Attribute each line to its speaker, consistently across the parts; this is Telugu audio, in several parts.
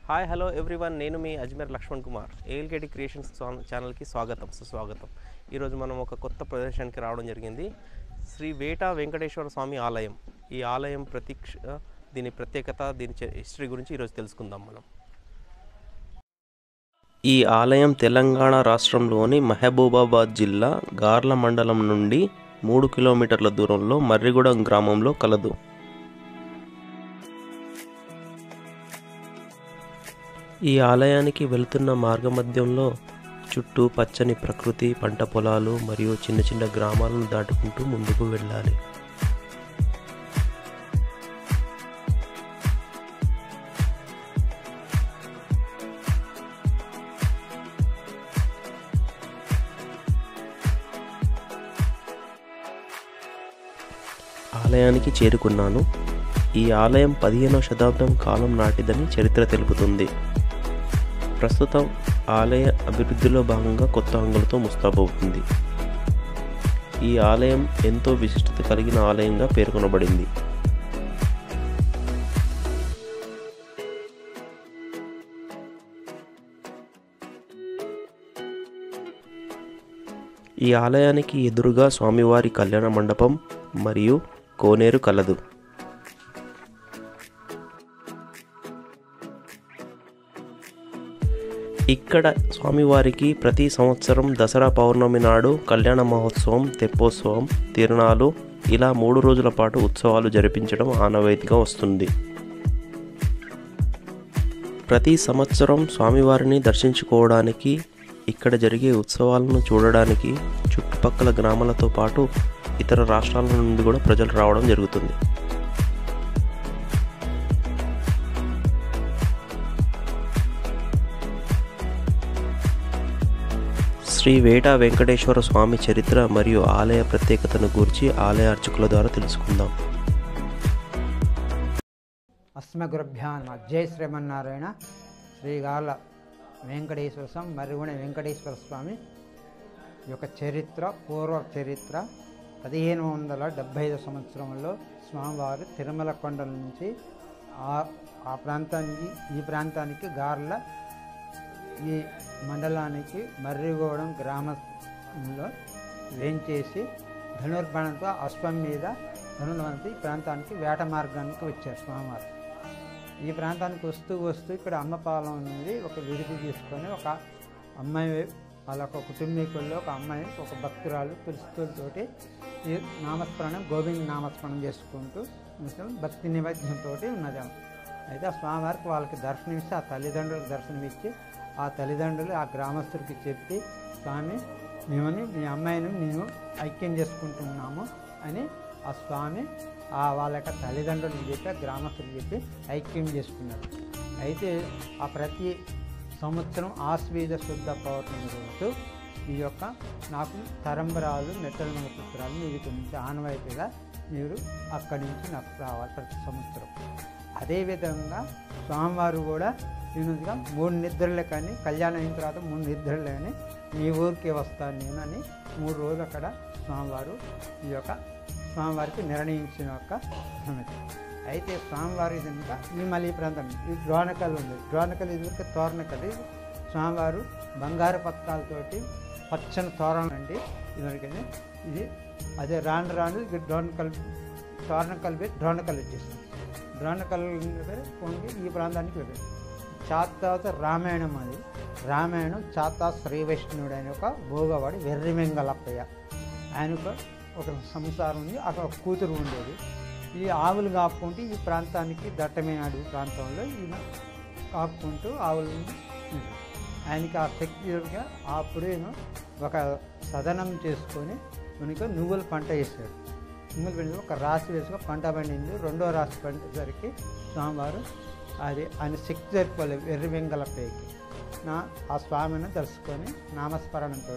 Speaker 1: హాయ్ హలో ఎవ్రీవన్ నేను మీ అజ్మీర్ లక్ష్మణ్ కుమార్ ఏఎల్కేటి క్రియేషన్స్ ఛానల్కి స్వాగతం సుస్వాగతం ఈరోజు మనం ఒక కొత్త ప్రదేశానికి రావడం జరిగింది శ్రీ వేట వెంకటేశ్వర స్వామి ఆలయం ఈ ఆలయం ప్రతీక్ష దీని ప్రత్యేకత దీని చ- హిస్టరీ గురించి ఈరోజు తెలుసుకుందాం మనం ఈ ఆలయం తెలంగాణ రాష్ట్రంలోని మహబూబాబాద్ జిల్లా గార్ల మండలం నుండి మూడు కిలోమీటర్ల దూరంలో మర్రిగూడెం గ్రామంలో కలదు ఈ ఆలయానికి వెళుతున్న మార్గమధ్యంలో చుట్టూ పచ్చని ప్రకృతి పంట పొలాలు మరియు చిన్న చిన్న గ్రామాలను దాటుకుంటూ ముందుకు వెళ్ళాలి ఆలయానికి చేరుకున్నాను ఈ ఆలయం పదిహేనవ శతాబ్దం కాలం నాటిదని చరిత్ర తెలుపుతుంది ప్రస్తుతం ఆలయ అభివృద్ధిలో భాగంగా కొత్త హంగులతో ముస్తాబవుతుంది ఈ ఆలయం ఎంతో విశిష్టత కలిగిన ఆలయంగా పేర్కొనబడింది ఈ ఆలయానికి ఎదురుగా స్వామివారి కళ్యాణ మండపం మరియు కోనేరు కలదు ఇక్కడ స్వామివారికి ప్రతి సంవత్సరం దసరా పౌర్ణమి నాడు కళ్యాణ మహోత్సవం తెప్పోత్సవం తిరునాలు ఇలా మూడు రోజుల పాటు ఉత్సవాలు జరిపించడం ఆనవాయితీగా వస్తుంది ప్రతి సంవత్సరం స్వామివారిని దర్శించుకోవడానికి ఇక్కడ జరిగే ఉత్సవాలను చూడడానికి చుట్టుపక్కల గ్రామాలతో పాటు ఇతర రాష్ట్రాల నుండి కూడా ప్రజలు రావడం జరుగుతుంది శ్రీ వేట వెంకటేశ్వర స్వామి చరిత్ర మరియు ఆలయ ప్రత్యేకతను గురించి ఆలయ అర్చకుల ద్వారా తెలుసుకుందాం
Speaker 2: అస్మగురుభ్యాన్ జై శ్రీమన్నారాయణ శ్రీగాల వెంకటేశ్వర స్వామి మరిగుణ వెంకటేశ్వర స్వామి యొక్క చరిత్ర పూర్వ చరిత్ర పదిహేను వందల డెబ్భై ఐదు సంవత్సరంలో స్వామివారు తిరుమల కొండల నుంచి ఆ ఆ ప్రాంతానికి ఈ ప్రాంతానికి గార్ల ఈ మండలానికి మర్రిగూడెం గ్రామంలో వేంచేసి ధనుర్బాణంతో అశ్వం మీద ధనుర్వంతి ఈ ప్రాంతానికి వేట మార్గానికి వచ్చారు స్వామివారు ఈ ప్రాంతానికి వస్తూ వస్తూ ఇక్కడ అమ్మపాలెం నుండి ఒక విడిది తీసుకొని ఒక అమ్మాయి వాళ్ళ ఒక కుటుంబీకుల్లో ఒక అమ్మాయి ఒక భక్తురాలు తులసితోటి ఈ నామస్మరణం గోవింద నామస్మరణం చేసుకుంటూ కొంచెం భక్తి నిమజ్ఞంతో ఉన్నది ఆమె. అయితే ఆ స్వామివారికి వాళ్ళకి దర్శనమిచ్చి ఆ తల్లిదండ్రులకు దర్శనమిచ్చి ఆ తల్లిదండ్రులు ఆ గ్రామస్తుడికి చెప్పి స్వామి మేమని మీ అమ్మాయిని మేము ఐక్యం చేసుకుంటున్నాము అని ఆ స్వామి ఆ వాళ్ళ యొక్క తల్లిదండ్రులకు చెప్పి ఆ గ్రామస్తులకు చెప్పి ఐక్యం చేసుకున్నారు అయితే ఆ ప్రతి సంవత్సరం ఆశ్వీజ శుద్ధ పౌర్ణమి రోజు ఈ యొక్క నాకు తరంబరాలు మెట్టల నక్షత్రాలు మీ దగ్గర నుంచి ఆనవాయితీగా మీరు అక్కడి నుంచి నాకు రావాలి ప్రతి సంవత్సరం అదేవిధంగా స్వామివారు కూడా ఈయనగా మూడు నిద్రలే కానీ కళ్యాణం అయిన తర్వాత మూడు నిద్రలే కానీ మీ ఊరికి వస్తాను నేను అని మూడు రోజులు అక్కడ స్వామివారు ఈ యొక్క స్వామివారికి నిర్ణయించిన యొక్క సమితి అయితే స్వామివారి ఇదంతా ఈ మళ్ళీ ఈ ప్రాంతం ఈ ద్రోణకల్ ఉంది ద్రోణకల్ ఇది వరకు తోరణకల్ ఇది స్వామివారు బంగారు పథకాలతోటి పచ్చని తోరణం అండి ఇదివరకనే ఇది అదే రాను రాను ఇది ద్రోణకల్ తోరణకల్ పెట్టి ద్రోణకల్ వచ్చేసింది ద్రోణకల్ పొంగి ఈ ప్రాంతానికి వెళ్ళింది చాత్తాత రామాయణం అది రామాయణం చాతా శ్రీ వైష్ణవుడు అనే ఒక భోగవాడి వెర్రిమెంగలప్పయ్య ఆయనకు ఒక సంసారం ఉంది అక్కడ ఒక కూతురు ఉండేది ఈ ఆవులు కాపుకుంటూ ఈ ప్రాంతానికి దట్టమైన అడవి ప్రాంతంలో ఈయన కాపుకుంటూ ఆవులను ఉంది. ఆయనకి ఆ శక్తిగా అప్పుడేను ఒక సదనం చేసుకొని మనకి నువ్వుల పంట వేసాడు నువ్వులు పండి ఒక రాశి వేసుకొని పంట పండింది రెండో రాశి పండేసరికి స్వామివారు అది ఆయన శక్తి సరిపోలేదు ఎర్రి వెంగళపైకి నా ఆ స్వామిని దర్శుకొని నామస్మరణంతో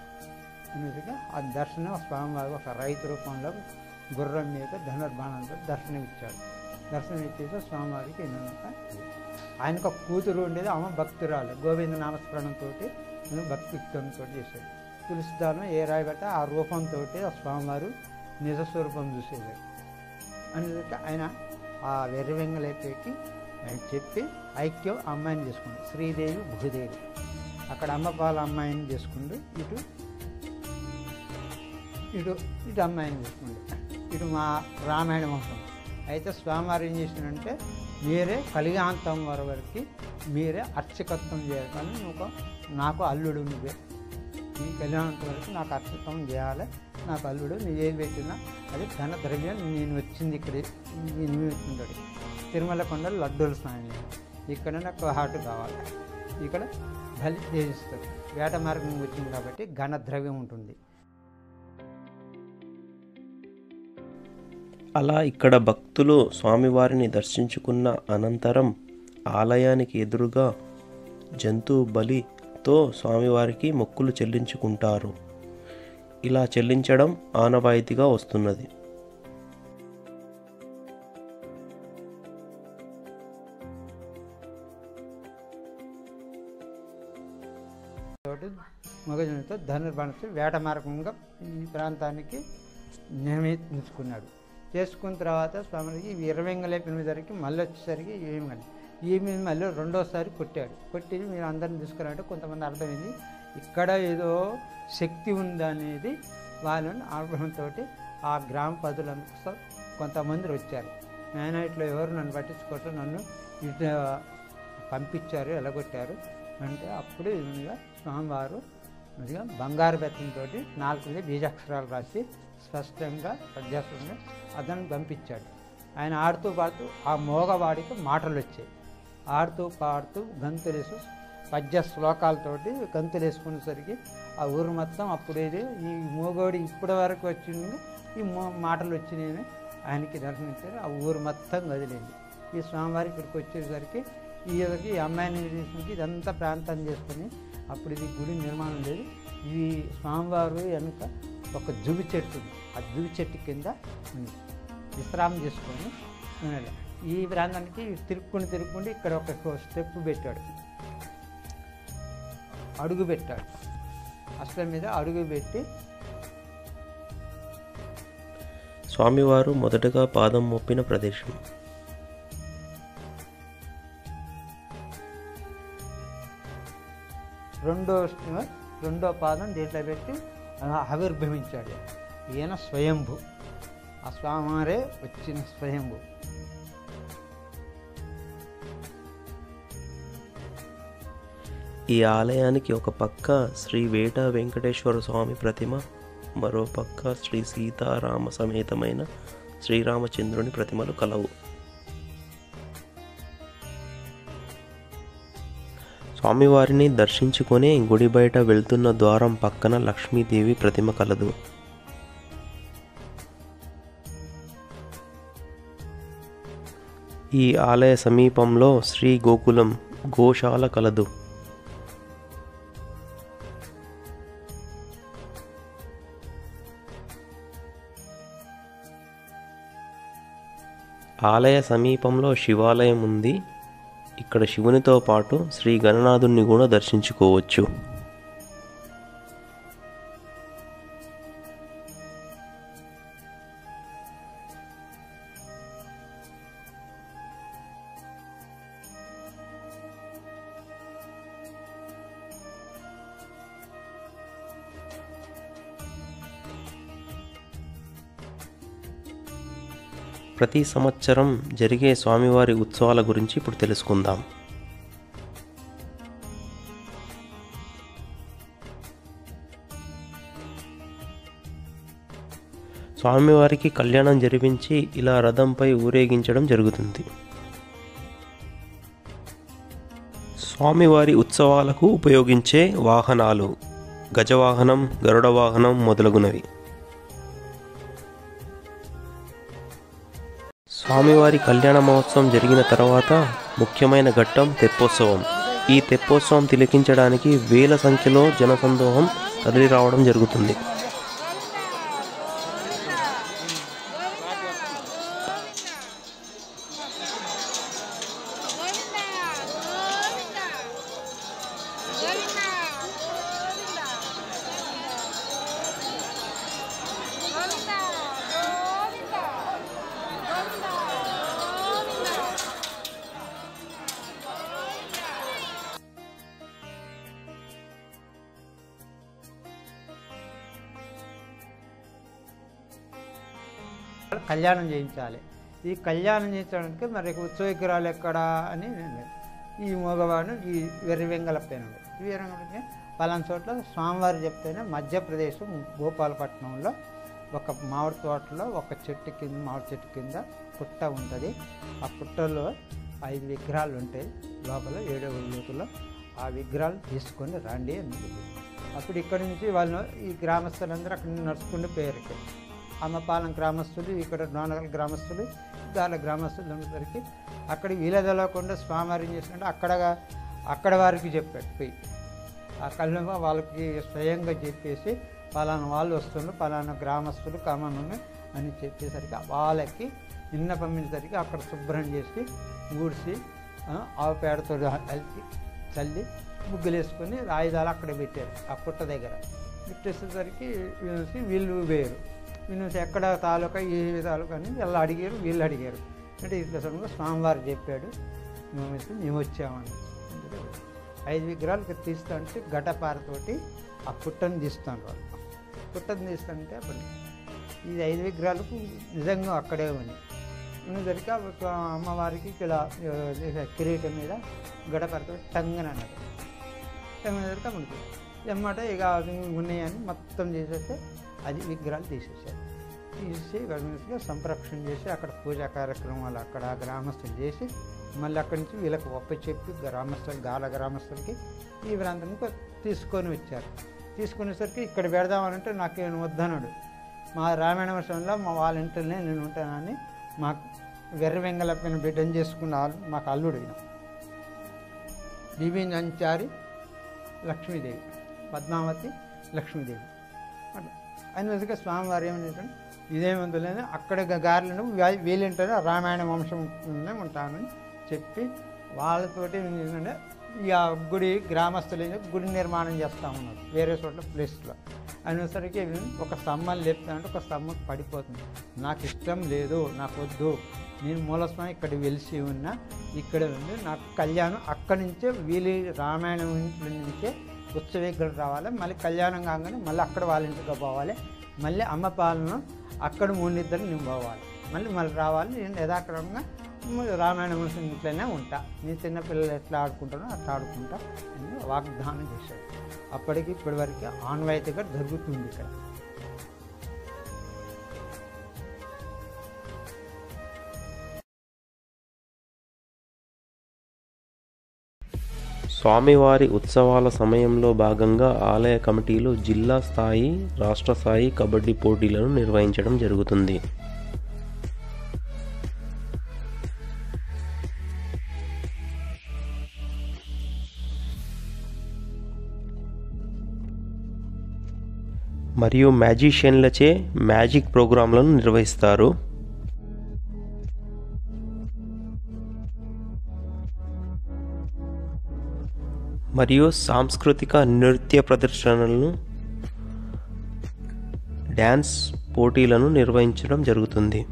Speaker 2: అన్నట్టుగా ఆ దర్శనం ఆ స్వామివారు ఒక రైతు రూపంలో గుర్రం మీద ధనుర్బాణంతో దర్శనం ఇచ్చాడు దర్శనం ఇచ్చేసి స్వామివారికి ఏంటంటే ఆయనకు ఒక కూతురు ఉండేది ఆమె భక్తురాలు గోవింద నామస్మరణంతో భక్తిత్వంతో చేశాడు తులసిదానం ఏ రాయి బట్ట ఆ రూపంతో ఆ స్వామివారు నిజ స్వరూపం చూసేవాడు అందుకే ఆయన ఆ వెర్రి వెంగళైపోయి అని చెప్పి ఐక్యం అమ్మాయిని చేసుకుండు శ్రీదేవి భూదేవి అక్కడ అమ్మపాల అమ్మాయిని చేసుకుండు ఇటు ఇటు ఇటు అమ్మాయిని చేసుకుండు ఇటు మా రామాయణ వంశం అయితే స్వామివారు ఏం చేసినంటే మీరే కలిగాంతం వరకు మీరే అర్చకత్వం చేయాలి కానీ నువ్వు నాకు అల్లుడు నువ్వే ఈ కళ్యాణం వరకు నాకు అర్చకం చేయాలి నాకు అల్లుడు నేను ఏది పెట్టినా అది ధన ద్రవ్యం నేను వచ్చింది ఇక్కడ నేను ఉంటాడు తిరుమల కొండ లడ్డూల స్నానం ఇక్కడ నాకు హార్ట్ కావాలి ఇక్కడ బలి చేయిస్తారు వేట మార్గం వచ్చింది కాబట్టి ఘన ద్రవ్యం ఉంటుంది
Speaker 1: అలా ఇక్కడ భక్తులు స్వామివారిని దర్శించుకున్న అనంతరం ఆలయానికి ఎదురుగా జంతు బలితో స్వామివారికి మొక్కులు చెల్లించుకుంటారు ఇలా చెల్లించడం ఆనవాయితీగా వస్తున్నది
Speaker 2: తోటి మగజనులతో ధనుర్బాణతో వేట మార్గంగా ఈ ప్రాంతానికి నిర్మించుకున్నాడు చేసుకున్న తర్వాత స్వామికి ఇవి ఇరవై లేపినసరికి మళ్ళీ వచ్చేసరికి ఏమి కానీ ఈమె మళ్ళీ రెండోసారి కొట్టాడు కొట్టి మీరు అందరిని తీసుకురంటే కొంతమంది అర్థమైంది ఇక్కడ ఏదో శక్తి ఉందనేది వాళ్ళని ఆగ్రహంతో ఆ గ్రామ పదులంతా కొంతమంది వచ్చారు నేను ఇట్లా ఎవరు నన్ను పట్టించుకోవటం నన్ను ఇటు పంపించారు ఎలగొట్టారు అంటే అప్పుడు ఇదిగా స్వామివారు ఇదిగా బంగారు బెత్తంతో నాలుగు మీద బీజాక్షరాలు రాసి స్పష్టంగా పద్యాస్పదంగా అతను పంపించాడు ఆయన ఆడుతూ పాడుతూ ఆ మోగవాడికి మాటలు వచ్చాయి ఆడుతూ పాడుతూ గంతులేసు పద్య శ్లోకాలతోటి గంతులేసుకునేసరికి ఆ ఊరు మొత్తం అప్పుడేది ఈ మోగోడి ఇప్పటి వరకు వచ్చింది ఈ మో మాటలు వచ్చినాయని ఆయనకి దర్శనించారు ఆ ఊరు మొత్తం కదిలింది ఈ స్వామివారి ఇక్కడికి వచ్చేసరికి ఈ ఈ అమ్మాయిని తీసుకుని ఇదంతా ప్రాంతం చేసుకొని అప్పుడు ఇది గుడి నిర్మాణం లేదు ఈ స్వామివారు వెనుక ఒక జువి చెట్టు ఉంది ఆ జువి చెట్టు కింద ఉంది విశ్రామం చేసుకొని ఉన్నాడు. ఈ ప్రాంతానికి తిరుక్కుండి తిరుక్కుండి ఇక్కడ ఒక స్టెప్ పెట్టాడు అడుగు పెట్టాడు అసలు మీద అడుగు పెట్టి
Speaker 1: స్వామివారు మొదటగా పాదం మోపిన ప్రదేశం
Speaker 2: రెండో రెండో పాదం దీంట్లో పెట్టి ఆవిర్భవించాడు ఈయన స్వయంభు ఆ స్వామివారే వచ్చిన స్వయంభు
Speaker 1: ఈ ఆలయానికి ఒక పక్క శ్రీ వేట వెంకటేశ్వర స్వామి ప్రతిమ మరో పక్క శ్రీ సీతారామ సమేతమైన శ్రీరామచంద్రుని ప్రతిమలు కలవు స్వామివారిని దర్శించుకొని గుడి బయట వెళ్తున్న ద్వారం పక్కన లక్ష్మీదేవి ప్రతిమ కలదు ఈ ఆలయ సమీపంలో శ్రీ గోకులం గోశాల కలదు ఆలయ సమీపంలో శివాలయం ఉంది ఇక్కడ శివునితో పాటు శ్రీ గణనాథుని కూడా దర్శించుకోవచ్చు ప్రతి సంవత్సరం జరిగే స్వామివారి ఉత్సవాల గురించి ఇప్పుడు తెలుసుకుందాం స్వామివారికి కళ్యాణం జరిపించి ఇలా రథంపై ఊరేగించడం జరుగుతుంది స్వామివారి ఉత్సవాలకు ఉపయోగించే వాహనాలు గజవాహనం గరుడ వాహనం మొదలగునవి స్వామివారి కళ్యాణ మహోత్సవం జరిగిన తర్వాత ముఖ్యమైన ఘట్టం తెప్పోత్సవం ఈ తెప్పోత్సవం తిలకించడానికి వేల సంఖ్యలో జనసందోహం కదిలి రావడం జరుగుతుంది
Speaker 2: స్వామివారు కళ్యాణం చేయించాలి ఈ కళ్యాణం చేయించడానికి మరి ఉత్సవ విగ్రహాలు ఎక్కడ అని నేను ఈ మగవాడు ఈ వెర్రి వెంగళప్పైన ఈ వెర్రి పలానా చోట్ల స్వామివారు చెప్తేనే మధ్యప్రదేశ్ గోపాలపట్నంలో ఒక మామిడి తోటలో ఒక చెట్టు కింద మామిడి చెట్టు కింద పుట్ట ఉంటుంది ఆ పుట్టలో ఐదు విగ్రహాలు ఉంటాయి లోపల ఏడవ లోతులో ఆ విగ్రహాలు తీసుకొని రండి అని చెప్పింది. అప్పుడు ఇక్కడి నుంచి వాళ్ళు ఈ గ్రామస్తులందరూ అక్కడ నుంచి నడుచుకుంటూ పోయారు ఇక్కడ అమ్మపాలెం గ్రామస్తులు ఇక్కడ డోనగల్ గ్రామస్తులు దాని గ్రామస్తులు ఉండేసరికి అక్కడ వీళ్ళ తెలవకుండా స్వామివారు ఏం చేసినట్టు అక్కడ అక్కడ వారికి చెప్పాడు పోయి ఆ కళ్ళమ వాళ్ళకి స్వయంగా చెప్పేసి పలానా వాళ్ళు వస్తుండ్రు పలానా గ్రామస్తులు కమను అని చెప్పేసరికి వాళ్ళకి నిన్న పంపించేసరికి అక్కడ శుభ్రం చేసి ఊడ్చి ఆ, ఆవు పేడతో కలిపి చల్లి ముగ్గులు వేసుకొని ఆయుధాలు అక్కడ పెట్టారు ఆ పుట్ట దగ్గర పెట్టేసేసరికి వీళ్ళకి వీళ్ళు వేరు వీళ్ళు ఎక్కడ తాలూకా ఏ తాలూకా అని వీళ్ళు అడిగారు వీళ్ళు అడిగారు అంటే ఇట్లా సడన్గా స్వామివారు చెప్పాడు మేము అయితే మేము వచ్చామని ఐదు విగ్రహాలు తీస్తా అంటే గడ్డపారతోటి ఆ పుట్టను తీస్తాను వాళ్ళు పుట్టను తీస్తుంటే అప్పుడు ఈ ఐదు విగ్రహాలకు నిజంగా అక్కడే ఉంది ఉన్నసరికి ఒక అమ్మవారికి ఇలా ఆ, కిరీటం మీద గడపరతో టంగన అన్నది టంగనసరికి అమ్మకి ఎమ్మట ఇక అది ఉన్నాయని మొత్తం చేసేస్తే అది విగ్రహాలు తీసేసారు తీసి గణేష్గా సంరక్షణ చేసి అక్కడ పూజా కార్యక్రమాలు అక్కడ గ్రామస్తులు చేసి మళ్ళీ అక్కడి నుంచి వీళ్ళకి ఒప్పచెప్పి గ్రామస్తులు గాల గ్రామస్తులకి ఈ ప్రాంతానికి తీసుకొని వచ్చారు తీసుకునేసరికి ఇక్కడ పెడదామనంటే నాకేం వద్దన్నాడు మా రామాయణ వర్షంలో మా వాళ్ళ ఇంట్లోనే నేను ఉంటానని మా వెర్ర వెంగలపైన బిడ్డను చేసుకున్న వాళ్ళు మాకు అల్లుడు ఈయన బీబీ నంచారి లక్ష్మీదేవి పద్మావతి లక్ష్మీదేవి అట్లా ఆయన విధంగా స్వామివారు ఏమంటే ఇదేమందులేదు అక్కడ గారెలను వీళ్ళింటారు రామాయణ వంశంలోనే ఉంటానని చెప్పి వాళ్ళతోటి ఏంటంటే ఇక గుడి గ్రామస్తులు ఏంటంటే గుడి నిర్మాణం చేస్తూ ఉన్నారు వేరే చోట్ల ప్లేస్లో అనేసరికి ఒక స్తంభాన్ని లేపుతానంటే ఒక స్తంభం పడిపోతుంది నాకు ఇష్టం లేదు నాకు వద్దు నేను మూలస్వామి ఇక్కడ వెలిసి ఉన్నా ఇక్కడ ఉంది నాకు కళ్యాణం అక్కడి నుంచే వీలి రామాయణం ఇంట్లో నుంచే ఉత్సవీకులు రావాలి మళ్ళీ కళ్యాణం కాగానే మళ్ళీ అక్కడ వాళ్ళ ఇంటికి పోవాలి మళ్ళీ అమ్మ పాలన అక్కడ మూడిద్దరు నేను పోవాలి మళ్ళీ మళ్ళీ రావాలి నేను యథాక్రమంగా రామాయణ వంశం ఇంట్లోనే ఉంటా నేను చిన్నపిల్లలు ఎట్లా ఆడుకుంటానో అట్లా ఆడుకుంటా అని వాగ్దానం చేశాడు అప్పటికి ఇప్పటి వరకు ఆన్వాయితీగా జరుగుతుంది ఇక్కడ
Speaker 1: స్వామివారి ఉత్సవాల సమయంలో భాగంగా ఆలయ కమిటీలు జిల్లా స్థాయి రాష్ట్ర స్థాయి కబడ్డీ పోటీలను నిర్వహించడం జరుగుతుంది మరియు మ్యాజిషియన్లచే మ్యాజిక్ ప్రోగ్రాంలను నిర్వహిస్తారు మరియు సాంస్కృతిక నృత్య ప్రదర్శనలను డ్యాన్స్ పోటీలను నిర్వహించడం జరుగుతుంది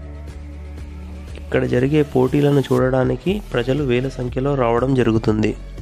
Speaker 1: ఇక్కడ జరిగే పోటీలను చూడడానికి ప్రజలు వేల సంఖ్యలో రావడం జరుగుతుంది